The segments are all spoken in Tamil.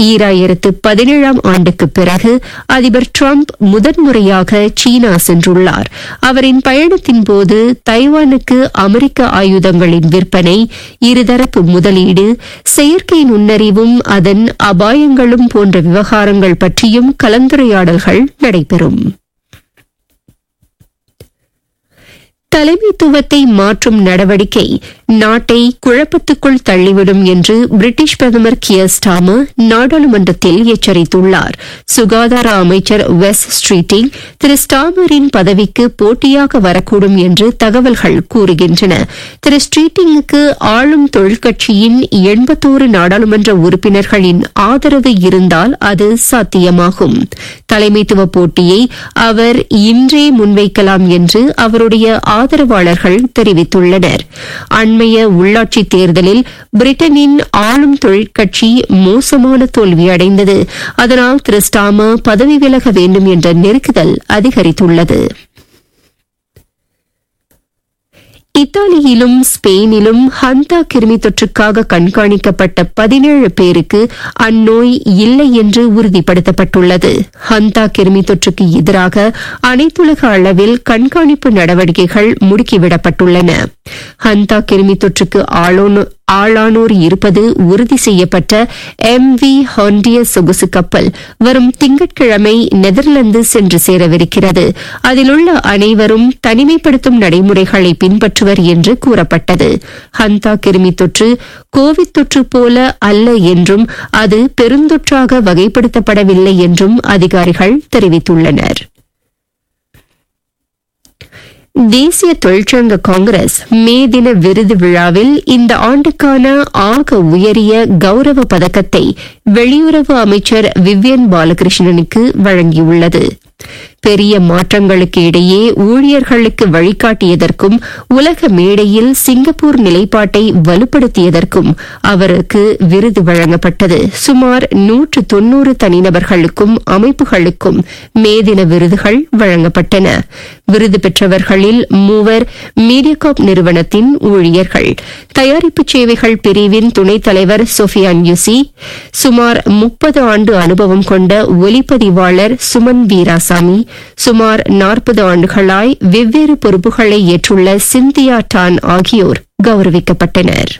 ஈராயிரத்து பதினேழாம் ஆண்டுக்கு பிறகு அதிபர் டிரம்ப் முதன்முறையாக சீனா சென்றுள்ளார் அவரின் பயணத்தின் போது தைவானுக்கு அமெரிக்க ஆயுதங்களின் விற்பனை இருதரப்பு முதலீடு செயற்கை நுண்ணறிவும் அதன் அபாயங்களும் போன்ற விவகாரங்கள் பற்றியும் கலந்துரையாடல்கள் நடைபெறும் தலைமைத்துவத்தை மாற்றும் நடவடிக்கை நாட்டை குழப்பத்துக்குள் தள்ளிவிடும் என்று பிரிட்டிஷ் பிரதமர் கியர் ஸ்டாமர் நாடாளுமன்றத்தில் எச்சரித்துள்ளார் சுகாதார அமைச்சர் வெஸ் ஸ்ட்ரீட்டிங் திரு ஸ்டாமரின் பதவிக்கு போட்டியாக வரக்கூடும் என்று தகவல்கள் கூறுகின்றன திரு ஸ்ட்ரீட்டிங்குக்கு ஆளும் தொழிற்கட்சியின் எண்பத்தோரு நாடாளுமன்ற உறுப்பினர்களின் ஆதரவு இருந்தால் அது சாத்தியமாகும் தலைமைத்துவ போட்டியை அவர் இன்றே முன்வைக்கலாம் என்று அவருடைய ஆதரவாளர்கள் தெரிவித்துள்ளனர் அண்மைய உள்ளாட்சித் தேர்தலில் பிரிட்டனின் ஆளும் தொழிற்கட்சி மோசமான தோல்வியடைந்தது அதனால் திரு ஸ்டாமர் பதவி விலக வேண்டும் என்ற நெருக்குதல் அதிகரித்துள்ளது இத்தாலியிலும் ஸ்பெயினிலும் ஹந்தா கிருமி தொற்றுக்காக கண்காணிக்கப்பட்ட பதினேழு பேருக்கு அந்நோய் இல்லை என்று உறுதிப்படுத்தப்பட்டுள்ளது ஹந்தா கிருமி தொற்றுக்கு எதிராக அனைத்துலக அளவில் கண்காணிப்பு நடவடிக்கைகள் முடுக்கிவிடப்பட்டுள்ளன ஹந்தா கிருமி தொற்றுக்கு ஆளானோர் இருப்பது உறுதி செய்யப்பட்ட எம் வி ஹாண்டிய சொகுசு கப்பல் வரும் திங்கட்கிழமை நெதர்லாந்து சென்று சேரவிருக்கிறது அதில் உள்ள அனைவரும் தனிமைப்படுத்தும் நடைமுறைகளை பின்பற்றுவர் என்று கூறப்பட்டது ஹந்தா கிருமி தொற்று கோவிட் தொற்று போல அல்ல என்றும் அது பெருந்தொற்றாக வகைப்படுத்தப்படவில்லை என்றும் அதிகாரிகள் தெரிவித்துள்ளனா் தேசிய தொழிற்சங்க காங்கிரஸ் மே தின விருது விழாவில் இந்த ஆண்டுக்கான ஆக உயரிய கௌரவ பதக்கத்தை வெளியுறவு அமைச்சர் விவ்யன் பாலகிருஷ்ணனுக்கு வழங்கியுள்ளது பெரிய மாற்றங்களுக்கு இடையே ஊழியர்களுக்கு வழிகாட்டியதற்கும் உலக மேடையில் சிங்கப்பூர் நிலைப்பாட்டை வலுப்படுத்தியதற்கும் அவருக்கு விருது வழங்கப்பட்டது சுமார் நூற்று தொன்னூறு தனிநபர்களுக்கும் அமைப்புகளுக்கும் மே தின விருதுகள் வழங்கப்பட்டன விருது பெற்றவர்களில் மூவர் மீடியாகாப் நிறுவனத்தின் ஊழியர்கள் தயாரிப்பு சேவைகள் பிரிவின் துணைத் தலைவர் சோஃபியான் யுசி சுமார் முப்பது ஆண்டு அனுபவம் கொண்ட ஒலிப்பதிவாளர் சுமன் வீராசாமி சுமார் நாற்பது ஆண்டுகளாய் வெவ்வேறு பொறுப்புகளை ஏற்றுள்ள சிந்தியா டான் ஆகியோர் கௌரவிக்கப்பட்டனர்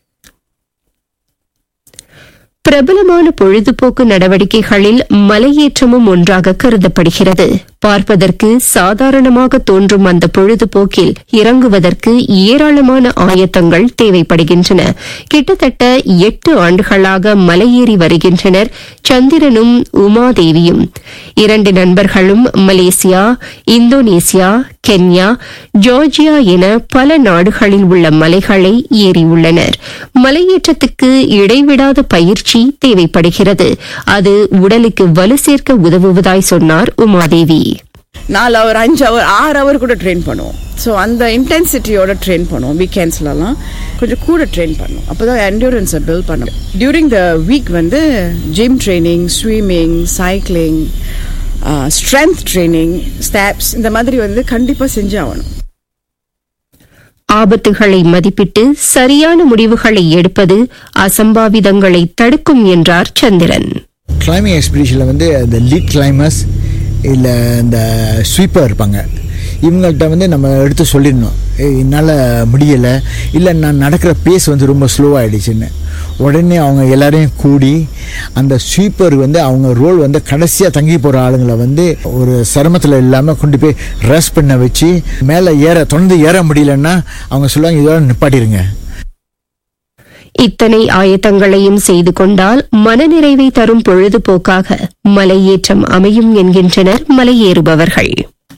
பிரபலமான பொழுதுபோக்கு நடவடிக்கைகளில் மலையேற்றமும் ஒன்றாக கருதப்படுகிறது பார்ப்பதற்கு சாதாரணமாக தோன்றும் அந்த பொழுதுபோக்கில் இறங்குவதற்கு ஏராளமான ஆயத்தங்கள் தேவைப்படுகின்றன கிட்டத்தட்ட எட்டு ஆண்டுகளாக மலையேறி வருகின்றனர் சந்திரனும் உமாதேவியும் இரண்டு நண்பர்களும் மலேசியா இந்தோனேசியா கென்யா ஜார்ஜியா என பல நாடுகளில் உள்ள மலைகளை ஏறியுள்ளனர் மலையேற்றத்துக்கு இடைவிடாத பயிற்சி தேவைப்படுகிறது அது உடலுக்கு வலு சேர்க்க உதவுவதாய் சொன்னார் உமாதேவி நாலு அவர் அஞ்சு அவர் ஆறு அவர் கூட ட்ரெயின் பண்ணுவோம் ஸோ அந்த இன்டென்சிட்டியோட ட்ரெயின் பண்ணுவோம் வீக்கெண்ட்ஸ்லலாம் கொஞ்சம் கூட ட்ரெயின் பண்ணுவோம் அப்போ தான் என்டூரன்ஸை பில்ட் பண்ணும் டியூரிங் த வீக் வந்து gym training swimming cycling strength training steps இந்த மாதிரி வந்து கண்டிப்பாக செஞ்சாகணும் ஆபத்துகளை மதிப்பிட்டு சரியான முடிவுகளை எடுப்பது அசம்பாவிதங்களை தடுக்கும் என்றார் சந்திரன் கிளைமிங் எக்ஸ்பிடிஷனில் வந்து இந்த லீட் கிளைமர்ஸ் இல்லை இந்த ஸ்வீப்பர் இருப்பாங்க இவங்கள்ட்ட வந்து நம்ம எடுத்து சொல்லிடணும் "ஏய், என்னால் முடியலை இல்லை நான் நடக்கிற பேஸ் வந்து ரொம்ப ஸ்லோவாகிடுச்சுன்னு உடனே அவங்க எல்லாரையும் கூடி அந்த ஸ்வீப்பர் வந்து அவங்க ரோல் வந்து கடைசியாக தங்கி போகிற ஆளுங்களை வந்து ஒரு சிரமத்தில் இல்லாமல் கொண்டு போய் ரெஸ்ட் பண்ண வச்சு மேலே ஏற தொடர்ந்து ஏற முடியலன்னா அவங்க சொல்லுவாங்க இதோட நிப்பாட்டிருங்க இத்தனை ஆயத்தங்களையும் செய்து கொண்டால் மனநிறைவை தரும் பொழுதுபோக்காக மலையேற்றம் அமையும் என்கின்றனர் மலையேறுபவர்கள்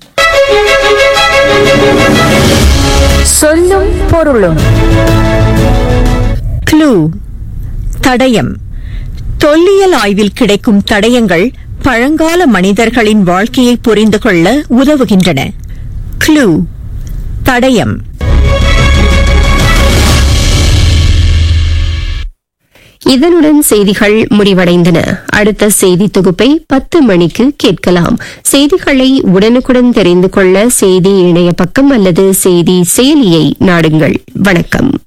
சொல்லும் பொருளும் க்ளூ தடயம் தொல்லியல் ஆய்வில் கிடைக்கும் தடயங்கள் பழங்கால மனிதர்களின் வாழ்க்கையை புரிந்து கொள்ள உதவுகின்றன க்ளூ தடயம் இதனுடன் செய்திகள் முடிவடைந்தன அடுத்த செய்தி தொகுப்பை பத்து மணிக்கு கேட்கலாம் செய்திகளை உடனுக்குடன் தெரிந்து கொள்ள செய்தி இணைய பக்கம் அல்லது செய்தி செயலியை நாடுங்கள் வணக்கம்